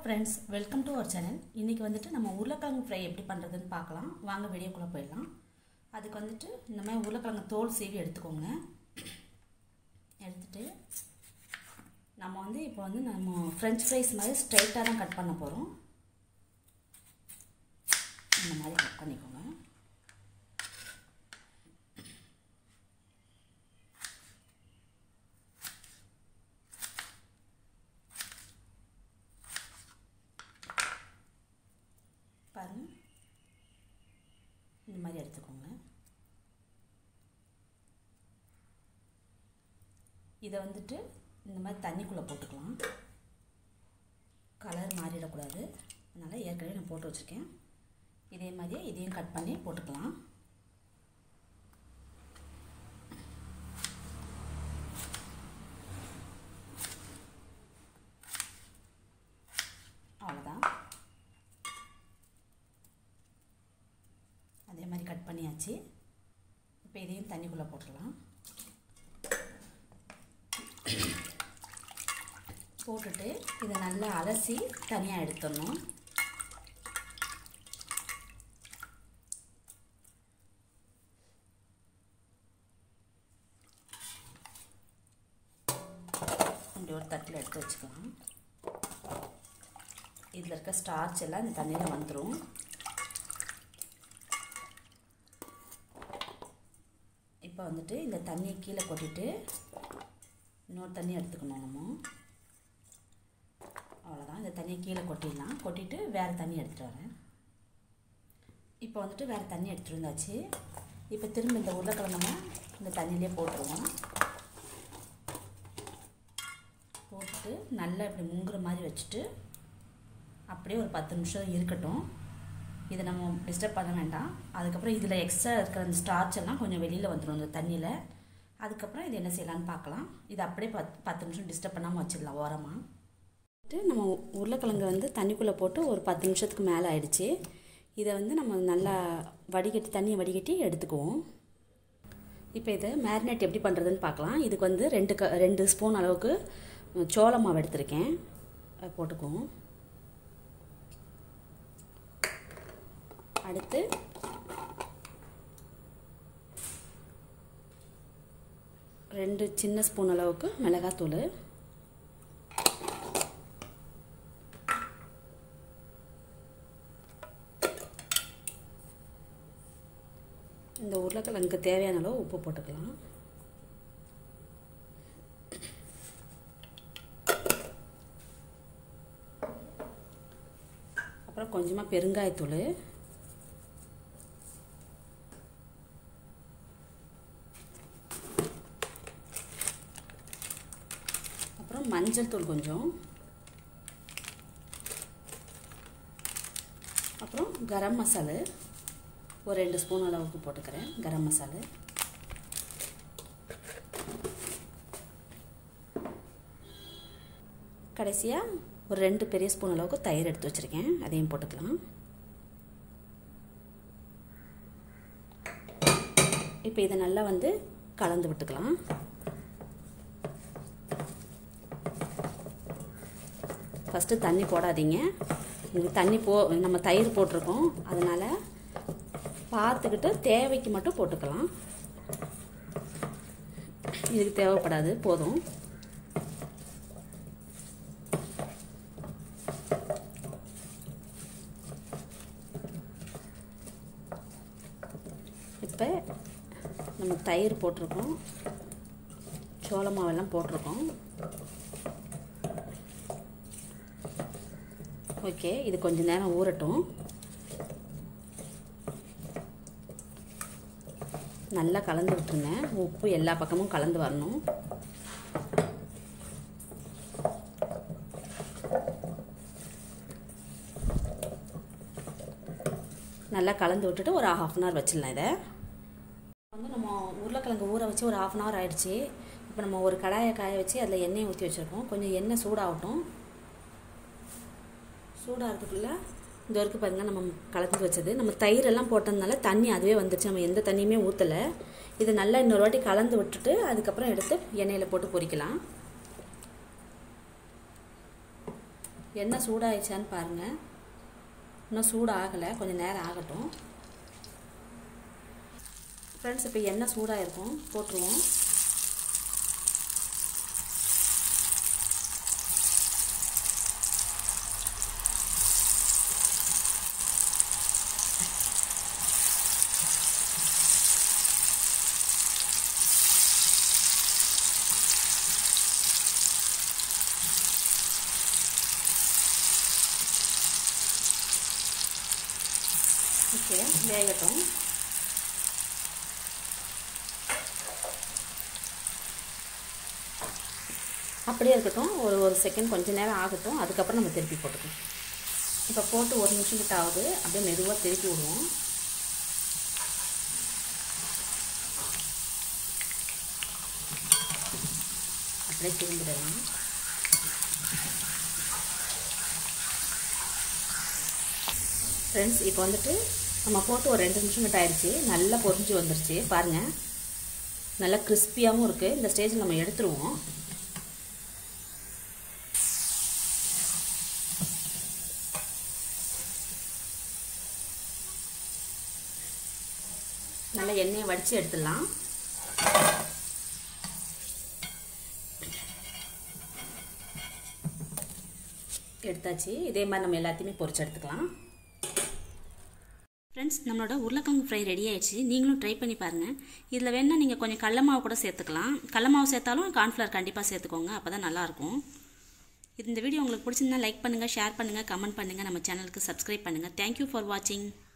friends welcome to our channel இன்றைக்கி வந்துட்டு நம்ம உருளைக்கிழங்கு ஃப்ரை எப்படி பண்ணுறதுன்னு பார்க்கலாம் வாங்க வீடியோக்குள்ளே போயிடலாம் அதுக்கு வந்துட்டு இந்த மாதிரி உருளைக்கிழங்கு தோல் சீவி எடுத்துக்கோங்க எடுத்துட்டு நம்ம வந்து இப்போ வந்து நம்ம ஃப்ரெஞ்ச் ஃப்ரைஸ் மாதிரி ஸ்ட்ரைட்டாக தான் கட் பண்ண போகிறோம் இந்த மாதிரி கட் பண்ணிக்கோங்க பாருங்க இந்த மாதிரி எடுத்துக்கோங்க இதை வந்துட்டு இந்த மாதிரி தண்ணிக்குள்ளே போட்டுக்கலாம் கலர் மாறிடக்கூடாது அதனால் ஏற்கனவே நான் போட்டு வச்சுருக்கேன் இதே மாதிரியே இதையும் கட் பண்ணி போட்டுக்கலாம் அவ்வளோதான் அதே மாதிரி கட் பண்ணியாச்சு இப்போ இதையும் தண்ணிக்குள்ளே போட்டுடலாம் போட்டுட்டு இதை நல்லா அலசி தனியாக எடுத்துடணும் இப்படி ஒரு தட்டில் எடுத்து வச்சுக்கலாம் இதில் இருக்க ஸ்டார்ச் எல்லாம் இந்த தண்ணியில் வந்துடும் இப்போ வந்துட்டு இந்த தண்ணியை கீழே கொட்டிட்டு இன்னொரு தண்ணி எடுத்துக்கணும் நம்ம அவ்வளோதான் இந்த தண்ணியை கீழே கொட்டிடலாம் கொட்டிட்டு வேறு தண்ணி எடுத்துகிட்டு வரேன் இப்போ வந்துட்டு வேறு தண்ணி எடுத்துகிட்டு வந்தாச்சு இப்போ திரும்ப இந்த உருளைக்கிழங்கை இந்த தண்ணியிலே போட்டுருவோம் போட்டுட்டு நல்லா இப்படி முங்குற மாதிரி வச்சுட்டு அப்படியே ஒரு பத்து நிமிஷம் இருக்கட்டும் இதை நம்ம டிஸ்டர்ப் பண்ண வேண்டாம் அதுக்கப்புறம் இதில் எக்ஸ்ட்ரா இருக்கிற அந்த ஸ்டார்ச் எல்லாம் கொஞ்சம் வெளியில் வந்துடும் இந்த தண்ணியில் அதுக்கப்புறம் இது என்ன செய்யலான்னு பார்க்கலாம் இது அப்படியே பத் பத்து நிமிஷம் டிஸ்டர்ப் பண்ணாமல் வச்சிடலாம் ஓரமாக நம்ம உருளைக்கிழங்கு வந்து தண்ணிக்குள்ளே போட்டு ஒரு பத்து நிமிஷத்துக்கு மேலே ஆயிடுச்சு இதை வந்து நம்ம நல்லா வடிகட்டி தண்ணியை வடிகட்டி எடுத்துக்குவோம் இப்போ இதை மேரினேட் எப்படி பண்ணுறதுன்னு பார்க்கலாம் இதுக்கு வந்து ரெண்டு க ரெண்டு ஸ்பூன் அளவுக்கு சோள மாவு எடுத்திருக்கேன் அதை போட்டுக்குவோம் அடுத்து ரெண்டு சின்ன ஸ்பூன் அளவுக்கு மிளகாத்தூள் இந்த உருளைக்கிழங்குக்கு தேவையான அளவு உப்பு போட்டுக்கலாம் அப்புறம் கொஞ்சமாக பெருங்காயத்தூள் அப்புறம் மஞ்சள் தூள் கொஞ்சம் அப்புறம் கரம் மசாலு ஒரு ரெண்டு ஸ்பூன் அளவுக்கு போட்டுக்கிறேன் கரம் மசாலு கடைசியாக ஒரு ரெண்டு பெரிய ஸ்பூன் அளவுக்கு தயிர் எடுத்து வச்சுருக்கேன் அதையும் போட்டுக்கலாம் இப்போ இதை நல்லா வந்து கலந்து விட்டுக்கலாம் ஃபஸ்ட்டு தண்ணி போடாதீங்க இது தண்ணி போ நம்ம தயிர் போட்டிருக்கோம் அதனால் பார்த்துக்கிட்டு தேவைக்கு மட்டும் போட்டுக்கலாம் இதுக்கு தேவைப்படாது போதும் இப்போ நம்ம தயிர் போட்டிருக்கோம் சோள மாவெல்லாம் போட்டிருக்கோம் ஓகே இது கொஞ்சம் நேரம் ஊறட்டும் நல்லா கலந்து விட்டுருங்க உப்பு எல்லா பக்கமும் கலந்து வரணும் நல்லா கலந்து விட்டுட்டு ஒரு ஹாஃப் அன் ஹவர் வச்சிடலாம் இதை வந்து நம்ம உருளைக்கிழங்கு ஊற வச்சு ஒரு ஹாஃப் அன் ஹவர் ஆயிடுச்சு இப்போ நம்ம ஒரு கடாயை காய வச்சு அதில் எண்ணெயை ஊற்றி வச்சுருக்கோம் கொஞ்சம் எண்ணெய் சூடாகட்டும் சூடாகிறதுக்குள்ளே இந்த வரைக்கும் பாருங்கள் நம்ம கலந்து வச்சது நம்ம தயிரெல்லாம் போட்டதுனால தண்ணி அதுவே வந்துருச்சு நம்ம எந்த தண்ணியுமே ஊற்றலை இதை நல்லா இன்னொரு வாட்டி கலந்து விட்டுட்டு அதுக்கப்புறம் எடுத்து எண்ணெயில் போட்டு பொரிக்கலாம் எண்ணெய் சூடாகிடுச்சான்னு பாருங்கள் இன்னும் சூடு ஆகலை கொஞ்சம் நேரம் ஆகட்டும் ஃப்ரெண்ட்ஸ் இப்போ எண்ணெய் சூடாக இருக்கும் போட்டுருவோம் ஓகே வேகட்டும் அப்படியே இருக்கட்டும் ஒரு ஒரு செகண்ட் கொஞ்சம் நேரம் ஆகட்டும் அதுக்கப்புறம் நம்ம திருப்பி போட்டுக்கலாம் இப்போ போட்டு ஒரு நிமிஷம் கிட்ட ஆகுது அப்படியே மெதுவாக திருப்பி விடுவோம் அப்படியே திரும்பிடலாம் ஃப்ரெண்ட்ஸ் இப்போ வந்துட்டு நம்ம போட்டு ஒரு ரெண்டு நிமிஷம் கிட்ட ஆயிடுச்சு நல்லா பொரிஞ்சு வந்துருச்சு பாருங்கள் நல்லா கிறிஸ்பியாகவும் இருக்குது இந்த ஸ்டேஜில் நம்ம எடுத்துருவோம் நல்லா எண்ணெயை வடித்து எடுத்துடலாம் எடுத்தாச்சு இதே மாதிரி நம்ம எல்லாத்தையுமே பொரிச்சு எடுத்துக்கலாம் ஃப்ரெண்ட்ஸ் நம்மளோட உருளைக்கிழங்கு ஃப்ரை ரெடி ஆயிடுச்சு நீங்களும் ட்ரை பண்ணி பாருங்கள் இதில் வேணால் நீங்கள் கொஞ்சம் கடல மாவு கூட சேர்த்துக்கலாம் கடல மாவு சேர்த்தாலும் கார்ன்ஃப்ளவர் கண்டிப்பாக சேர்த்துக்கோங்க அப்போ தான் நல்லாயிருக்கும் இந்த வீடியோ உங்களுக்கு பிடிச்சிருந்தா லைக் பண்ணுங்கள் ஷேர் பண்ணுங்கள் கமெண்ட் பண்ணுங்கள் நம்ம சேனலுக்கு சப்ஸ்கிரைப் பண்ணுங்கள் தேங்க்யூ ஃபார் வாட்சிங்